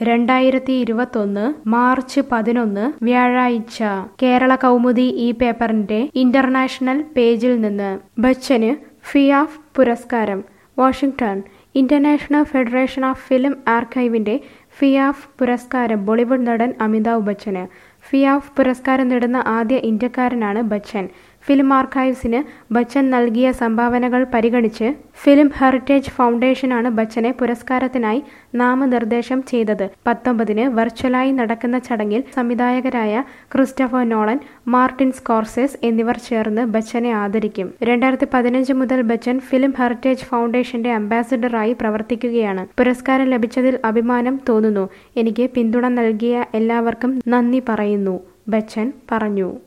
രണ്ടായിരത്തി ഇരുപത്തൊന്ന് മാർച്ച് പതിനൊന്ന് വ്യാഴാഴ്ച കേരള കൗമുദി ഈ പേപ്പറിന്റെ ഇന്റർനാഷണൽ പേജിൽ നിന്ന് ബച്ചന് ഫിയാഫ് പുരസ്കാരം Washington International Federation of Film ആർക്കൈവിന്റെ ഫിയാഫ് പുരസ്കാരം ബോളിവുഡ് നടൻ അമിതാഭ് ബച്ചന് ഫിയാഫ് പുരസ്കാരം നേടുന്ന ആദ്യ ഇന്ത്യക്കാരനാണ് ബച്ചൻ ഫിലിം ആർക്കൈവ്സിന് ബച്ചൻ നൽകിയ സംഭാവനകൾ പരിഗണിച്ച് ഫിലിം ഹെറിറ്റേജ് ഫൗണ്ടേഷനാണ് ബച്ചനെ പുരസ്കാരത്തിനായി നാമനിർദ്ദേശം ചെയ്തത് പത്തൊമ്പതിന് വെർച്വലായി നടക്കുന്ന ചടങ്ങിൽ സംവിധായകരായ ക്രിസ്റ്റഫർ നോളൻ മാർട്ടിൻ സ്കോർസെസ് എന്നിവർ ചേർന്ന് ബച്ചനെ ആദരിക്കും രണ്ടായിരത്തി പതിനഞ്ച് മുതൽ ബച്ചൻ ഫിലിം ഹെറിറ്റേജ് ഫൗണ്ടേഷന്റെ അംബാസിഡറായി പ്രവർത്തിക്കുകയാണ് പുരസ്കാരം ലഭിച്ചതിൽ അഭിമാനം തോന്നുന്നു എനിക്ക് പിന്തുണ നൽകിയ എല്ലാവർക്കും നന്ദി പറയുന്നു ബച്ചൻ പറഞ്ഞു